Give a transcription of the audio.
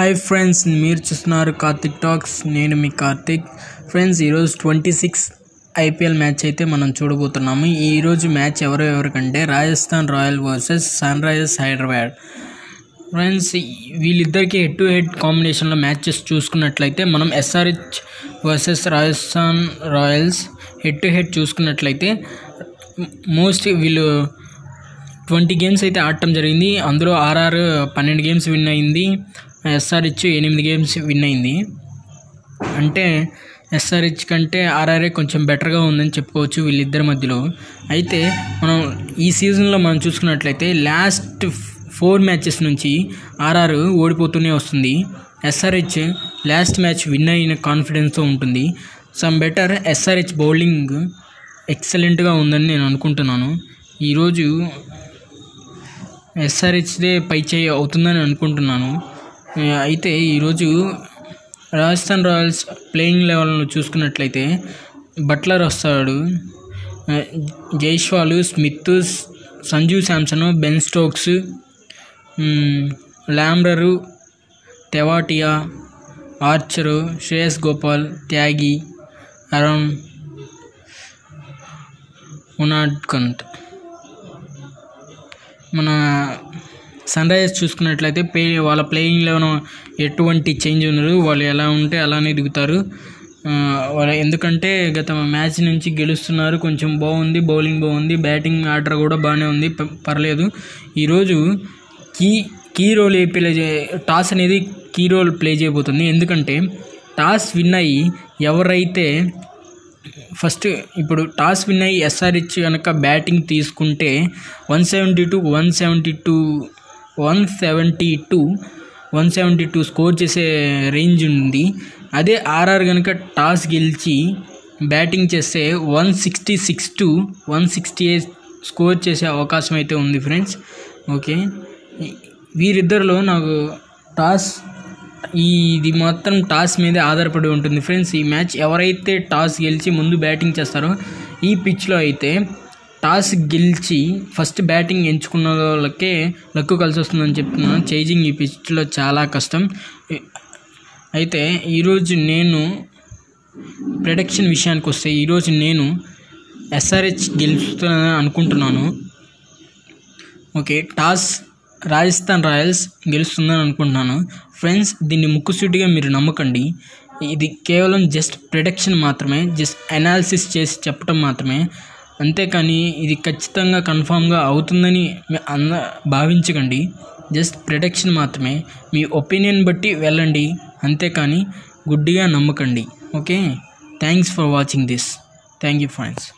hi friends మీరు చూస్తున్నారు Karthik talks నేను మీ కార్తిక్ ఫ్రెండ్స్ ఈరోజు ట్వంటీ సిక్స్ ఐపీఎల్ మ్యాచ్ అయితే మనం చూడబోతున్నాము ఈరోజు మ్యాచ్ ఎవరు ఎవరికంటే Rajasthan Royal versus Sunrisers Hyderabad friends వీళ్ళిద్దరికి హెడ్ టు హెడ్ కాంబినేషన్లో మ్యాచెస్ చూసుకున్నట్లయితే మనం SRH versus Rajasthan Royals head to head చూసుకున్నట్లయితే మోస్ట్ వీళ్ళు ట్వంటీ గేమ్స్ అయితే ఆడటం జరిగింది అందులో ఆర్ఆర్ పన్నెండు గేమ్స్ విన్ అయింది ఎస్ఆర్హెచ్ ఎనిమిది గేమ్స్ విన్ అయింది అంటే ఎస్ఆర్హెచ్ కంటే ఆర్ఆర్ఏ కొంచెం బెటర్గా ఉందని చెప్పుకోవచ్చు వీళ్ళిద్దరి మధ్యలో అయితే మనం ఈ సీజన్లో మనం చూసుకున్నట్లయితే లాస్ట్ ఫోర్ మ్యాచెస్ నుంచి ఆర్ఆర్ ఓడిపోతూనే వస్తుంది ఎస్ఆర్హెచ్ లాస్ట్ మ్యాచ్ విన్ అయిన కాన్ఫిడెన్స్తో ఉంటుంది సమ్ బెటర్ ఎస్ఆర్హెచ్ బౌలింగ్ ఎక్సలెంట్గా ఉందని నేను అనుకుంటున్నాను ఈరోజు ఎస్ఆర్హెచ్దే పై చేయి అవుతుందని అనుకుంటున్నాను ఆ, అయితే ఈరోజు రాజస్థాన్ రాయల్స్ ప్లేయింగ్ లెవెల్ను చూసుకున్నట్లయితే బట్లర్ వస్తాడు ఆ, Jaiswal Smith Sanju Samson Ben Stokes మ్, లాంబ్రరు తెవాటియా ఆర్చరు శ్రేయస్ గోపాల్ త్యాగి అరుణ్ ఉనాడ్కంట్ మన సన్ రైజర్స్ చూసుకున్నట్లయితే ప్లే వాళ్ళ ప్లేయింగ్ లెవెన్ ఎటువంటి చేంజ్ ఉండదు వాళ్ళు ఎలా ఉంటే అలానే దిగుతారు ఆ, వాళ్ళ ఎందుకంటే గత మ్యాచ్ నుంచి గెలుస్తున్నారు కొంచెం బాగుంది బౌలింగ్ బాగుంది బ్యాటింగ్ ఆర్డర్ కూడా బాగానే ఉంది ప- పర్లేదు ఈరోజు key key role a play చే టాస్ అనేది కీ రోల్ ప్లే చేయబోతుంది ఎందుకంటే టాస్ విన్ అయ్యి ఎవరైతే ఫస్ట్ ఇప్పుడు టాస్ విన్ అయ్యి ఎస్ఆర్హెచ్ కనుక బ్యాటింగ్ తీసుకుంటే one seventy two one seventy two one seventy two one seventy two score చేసే రేంజ్ ఉంది అదే ఆర్ఆర్ కనుక టాస్ గెలిచి బ్యాటింగ్ చేస్తే one sixty six to one sixty eight score చేసే అవకాశం అయితే ఉంది ఫ్రెండ్స్ ఓకే ఈ- వీరిద్దరిలో నాకు టాస్ ఈ ఇది మొత్తం టాస్ మీదే ఆధారపడి ఉంటుంది ఫ్రెండ్స్ ఈ మ్యాచ్ ఎవరైతే టాస్ గెలిచి ముందు బ్యాటింగ్ చేస్తారో ఈ పిచ్లో అయితే టాస్ గెలిచి ఫస్ట్ బ్యాటింగ్ ఎంచుకున్న వాళ్ళకే లక్కు కలిసి వస్తుందని చెప్తున్నాను చేజింగ్ ఈ పిచ్లో చాలా కష్టం అయితే ఈరోజు నేను ప్రొడక్షన్ విషయానికి వస్తే ఈరోజు నేను ఎస్ఆర్హెచ్ గెలుస్తుందని అనుకుంటున్నాను ఓకే టాస్ రాజస్థాన్ రాయల్స్ గెలుస్తుందని అనుకుంటున్నాను ఫ్రెండ్స్ దీన్ని ముక్కుసూటిగా మీరు నమ్మకండి ఇది కేవలం జస్ట్ ప్రొడక్షన్ మాత్రమే జస్ట్ అనాలిసిస్ చేసి చెప్పడం మాత్రమే అంతేకాని ఇది ఖచ్చితంగా కన్ఫామ్గా అవుతుందని మీ అంద భావించకండి జస్ట్ ప్రొడక్షన్ మాత్రమే మీ ఒపీనియన్ బట్టి వెళ్ళండి అంతేకాని గుడ్డిగా నమ్మకండి okay thanks for watching this thank you friends